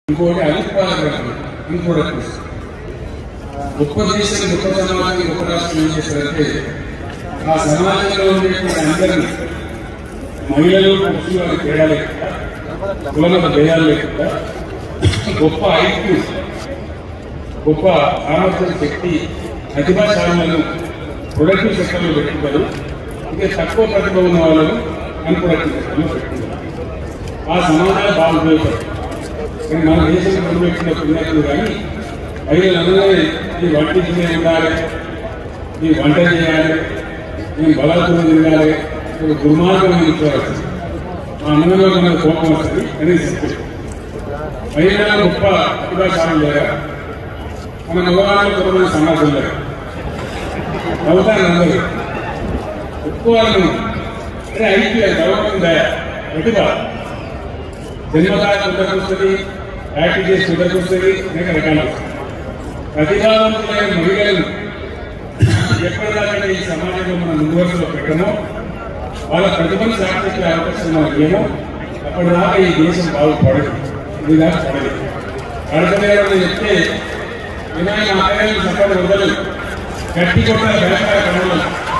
ఇంకోటి అభిప్రాయ ఇంప్రొడక్టివ్స్ గొప్ప దేశం గొప్ప సమాజం గొప్ప రాష్ట్రం ఏం చేశారంటే ఆ సమాజంలో ఉండేటువంటి అందరినీ మహిళలు పురుషులు అని తేడా లేకుండా కులమత భేదాలు లేకుండా గొప్ప ఐక్యూ గొప్ప సామర్థ్యం శక్తి ప్రతిభాశాలను ప్రొడక్టివ్ సెక్టర్లో పెట్టుకుంటారు ఇంకా తక్కువ ప్రతిభ ఉన్న వాళ్ళను అన్ప్రొడక్టివ్ సెక్టర్లో పెట్టుకుంటారు ఆ సమాజాలు బాగా ఉపయోగపడతాయి కానీ మన దేశం మొదలుపెట్టిన పుణ్యాలు కానీ మహిళలందరూ ఈ వంటి తినే ఉండాలి ఈ వంట చేయాలి నేను బలాత్మకం తిరగాలి ఒక దుర్మార్గం చూడాలి ఆ అన్నంలో మన కోపం వస్తుంది అని చెప్పి మహిళల గొప్ప ప్రతిభాశాలం లేదా మన మగవాళ్ళు కొంతమంది సమాజం లేదు అవుతారు అందరూ ఎక్కువ అంటే ఐక్య గౌరవం దయ ప్రతిభ జన్మదాత ఉండకొస్తుంది యాక్ట్ చేసి ఉండకొస్తుంది అనేక రకాలు ప్రతిభావంతులైన మహిళలను ఎప్పటిదాకా ఈ సమాజంలో మనం ముందు వరుసలో పెట్టమో వాళ్ళ ప్రతిభను సాధించే అవకాశం మనకి ఏమో అప్పటిదాకా ఈ దేశం బాగుపడదు ఇది దాకా పడదు పడతలేదని చెప్తే వినాయక ఆలయాలు సఫలం వదలు గట్టి కొట్టాలి వ్యవసాయ పనులు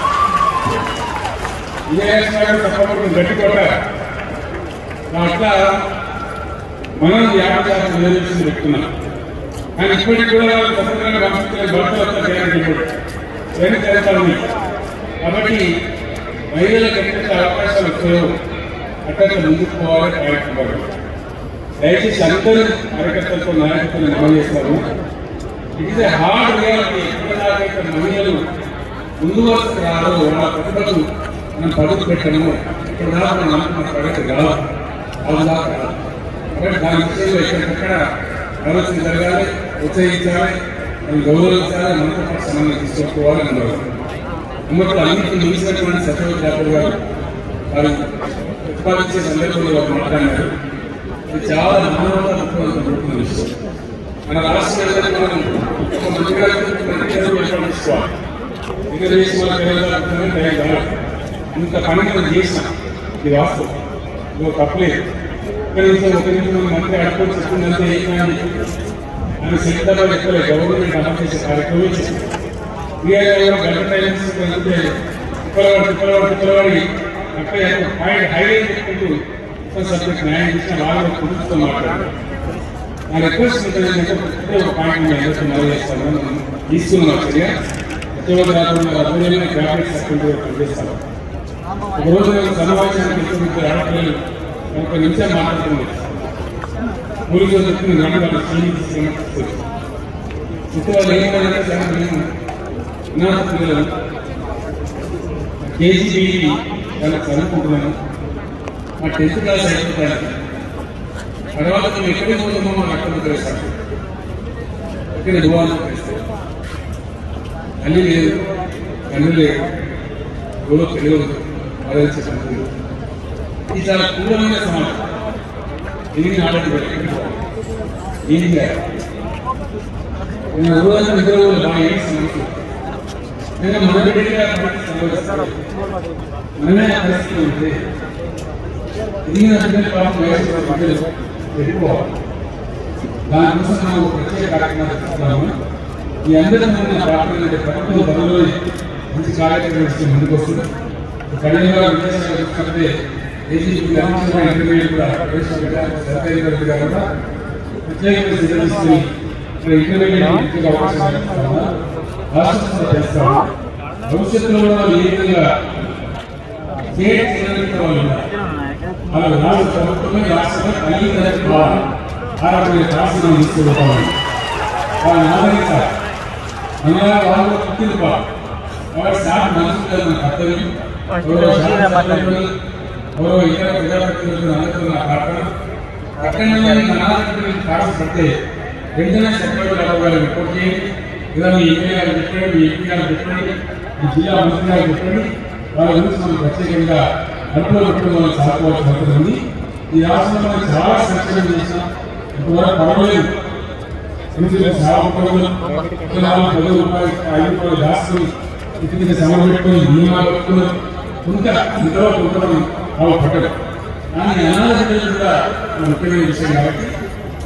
ఇదే వ్యవసాయం సఫలం గట్టి కొట్టాలి అట్లా మనం యాభై శాతం నిలదీసి పెట్టుకున్నాం కానీ ఇప్పటికి కూడా వాళ్ళు స్వతంత్రంగా పంపించిన భర్తలు వస్తా చేయాలని చెప్పాడు ఏమి చేస్తారు కాబట్టి మహిళలకు ఎక్కడైతే అవకాశాలు వచ్చాయో అక్కడ ముందుకు పోవాలి కార్యక్రమాలు దయచేసి అందరూ కార్యకర్తలతో నాయకత్వం అమలు చేస్తారు ఇట్ ఇస్ హార్డ్ రియాలిటీ ఎక్కడైతే మహిళలు ముందు వరకు రాదో వాళ్ళ ప్రతిభను మనం పదుపు పెట్టడము ఇక్కడ దాకా మనం అనుకున్న ప్రగతి కాదు అది దాకా రాదు. కాబట్టి దాని విషయంలో ఎక్కడికక్కడ ఆలోచన జరగాలి ఉత్సహించాలి మనం గౌరవించాలి మనతో పాటు సమానం తీసుకోవాలి అన్నారు అమ్మప్పుడు అన్నింటికి మించినటువంటి సత్యవతి ఠాకూర్ గారు వారు ప్రతిపాదించే సందర్భంలో వారు మాట్లాడినారు ఇది చాలా మానవత ముఖ్యమైన విషయం మన రాష్ట్రంలో మనం ఒక మంచిగా తీసుకోవాలి ఇక దేశం వాళ్ళ పిల్లలు టైం కాదు ఇంత పని మనం చేసినాం ఇది వాస్తవం ఇది తప్పలేదు ఒక నిమిషం ఒక నిమిషం మంత్రి అడుకొని చెప్తుందంటే ఏం కానీ అని సిద్ధంగా చెప్పలే గవర్నమెంట్ అమలు చేసే కార్యక్రమం చేసింది వీఆర్ఐలో గంట టైం తీసుకుంటే తిప్పలవాడి తిప్పలవాడి తిప్పలవాడి అక్కడ పాయింట్ హైలైట్ చేసుకుంటూ సబ్జెక్ట్ న్యాయం చేసిన వాళ్ళు కుటుంబంతో మాట్లాడారు నా రిక్వెస్ట్ ఏంటంటే ఒకటే ఒక పాయింట్ నేను అందరికీ మొదలు చేస్తాను తీసుకున్నాం చర్య ఉద్యోగ రాకుండా అభివృద్ధి గ్రాఫిక్స్ సెక్టర్ పనిచేస్తాను ఒక రోజు నేను సమావేశానికి ఇద్దరు ముగ్గురు ఆడపిల్లలు ఒక నిమిషం మాట్లాడుతున్నాను ఊరికి చెప్తుంది నన్ను వాళ్ళు సీని తీసుకుని ఇప్పుడు వాళ్ళు ఏమంటే సార్ మేము ఉన్నత పిల్లలు కేజీబీ వాళ్ళకి చదువుకుంటున్నాను మా టెన్త్ క్లాస్ అయిపోతాను తర్వాత మేము ఎక్కడికి పోతామో మాకు అక్కడ తెలుస్తాను ఇక్కడ దువాలు తల్లి లేదు తండ్రి లేదు ఎవరో తెలియదు ఆలోచించే సంగతి ఇది చాలా క్రూరమైన సమాజం ఇది నాటకం ఏం చేయాలి నేను రోజు నిద్ర బాగా ఏం సమస్య నేను మన బిడ్డగా సంభవిస్తాను మనమే ఆ పరిస్థితి ఉంటే ఇది నా బిడ్డల పాపం వయసు బిడ్డలు పెట్టుకోవాలి దానికోసం మనం ఒక ప్రత్యేక కార్యక్రమాలు చేస్తున్నాము ఈ అందరూ మన ప్రార్థన ప్రభుత్వం పనులు మంచి కార్యక్రమం ఇస్తే ముందుకు వస్తుంది కళ్యాణ విదేశాలు చూసుకుంటే ఏజీపీ ఇంటర్మీడియట్ కూడా ప్రవేశపెట్టారు సర్కారీ వర్గ కూడా ప్రత్యేకంగా శ్రద్ధ తీసుకుని ఇక్కడ ఇంటర్మీడియట్ విద్యకు అవకాశం ఇస్తాము రాష్ట్రంలో చేస్తాము భవిష్యత్తులో కూడా ఏ విధంగా స్టేట్ ఎన్నికల వాళ్ళు ఉన్నారు. వాళ్ళు రాష్ట్ర ప్రభుత్వమే రాష్ట్రంలో తల్లిదండ్రులు కావాలి ఆరోగ్య రాష్ట్రం తీసుకుంటామని వాళ్ళని ఆదరించాలి మన వాళ్ళు పుట్టింది కావాలి కాబట్టి సార్ మనసులో మన కర్తవ్యం గౌరవ శాసనసభ్యులు, గౌరవ ఇతర ప్రజాప్రతినిధులు అందరితో నా ప్రార్థన పట్టణంలో అనాథకుడిని కాల్చబడితే వెంటనే సెక్రటరీ రావు గారు రిపోర్ట్ చేయండి లేదా మీ ఎంపీ గారు చెప్పండి మీ ఎంపీ గారు చెప్పండి మీ జిల్లా మంత్రి గారు చెప్పండి వాళ్ళ గురించి మనం ప్రత్యేకంగా అడుగులో పెట్టుకుని మనం సాగుకోవాల్సిన అవసరం ఉంది ఈ రాష్ట్రంలో మనం చాలా సంక్షేమం చేసినాం ఇంతవరకు పర్వాలేదు ఎందుకంటే చాలా పనులు ఒక నాలుగు పది రూపాయలు ఐదు రూపాయలు దాచుకుని ఇటు సమయం పెట్టుకుని నియమాలు పెట్టుకుని కొంత ఇంతలో కొంత బాగు పట్టడం కానీ అనాథ పిల్లలు కూడా ఒక ముఖ్యమైన విషయం కాబట్టి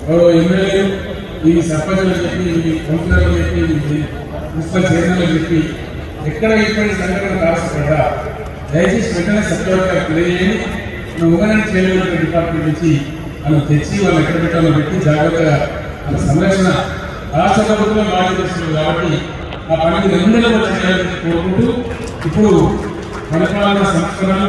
గౌరవ ఎమ్మెల్యేలు ఈ సర్పంచులు చెప్పి ఈ కౌన్సిలర్లు చెప్పి ఈ మున్సిపల్ చైర్మన్లు చెప్పి ఎక్కడ ఇటువంటి సంఘటన రాష్ట్ర దయచేసి వెంటనే సత్యవతిగా తెలియజేయండి మన ఉగనాన్ని చేయడం డిపార్ట్మెంట్ నుంచి మనం తెచ్చి వాళ్ళు ఎక్కడ పెట్టాలో పెట్టి జాగ్రత్తగా మన సంరక్షణ రాష్ట్ర ప్రభుత్వం బాధ్యతలు కాబట్టి ఆ పనికి రెండులో చేయాలని కోరుకుంటూ ఇప్పుడు పరిపాలన సంస్కరణలు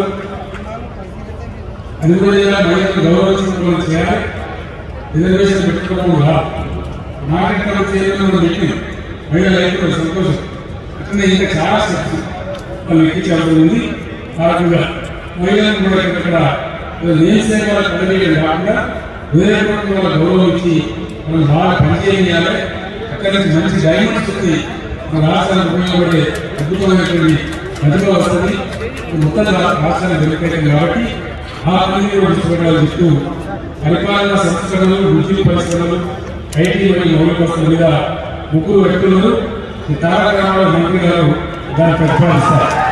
అది కూడా చేయాలి మహిళలను గౌరవించడం చేయాలి రిజర్వేషన్ పెట్టుకోవడం రాదు నాకెక్కడ చేయాలని మనం పెట్టింది మహిళలు అయితే సంతోషం అట్లనే ఇంకా చాలా శక్తి వాళ్ళు ఎక్కించాల్సి ఉంది ఆ రకంగా మహిళలను కూడా ఇక్కడ నేను సేవల పదవీలు కాకుండా హృదయపూర్వక వాళ్ళ గౌరవం ఇచ్చి మనం బాగా పనిచేయాలి అక్కడి నుంచి మంచి డైమండ్స్ ఉంది మన రాష్ట్రానికి ఉపయోగపడే అద్భుతమైనటువంటి ప్రతిభ వస్తుంది మొత్తం రా- రాష్ట్రానికి వెనుకైతుంది కాబట్టి ఆ పని కూడా చూసుకోవడాలు చెప్తూ పరిపాలన సంస్కరణలు ఉద్యోగ పరిశ్రమలు ఐటీ మరియు మౌలిక వస్తువుల మీద ముగ్గురు వ్యక్తులు ఈ తారక రామారావు మంత్రి గారు దాన్ని ప్రతిపాదిస్తారు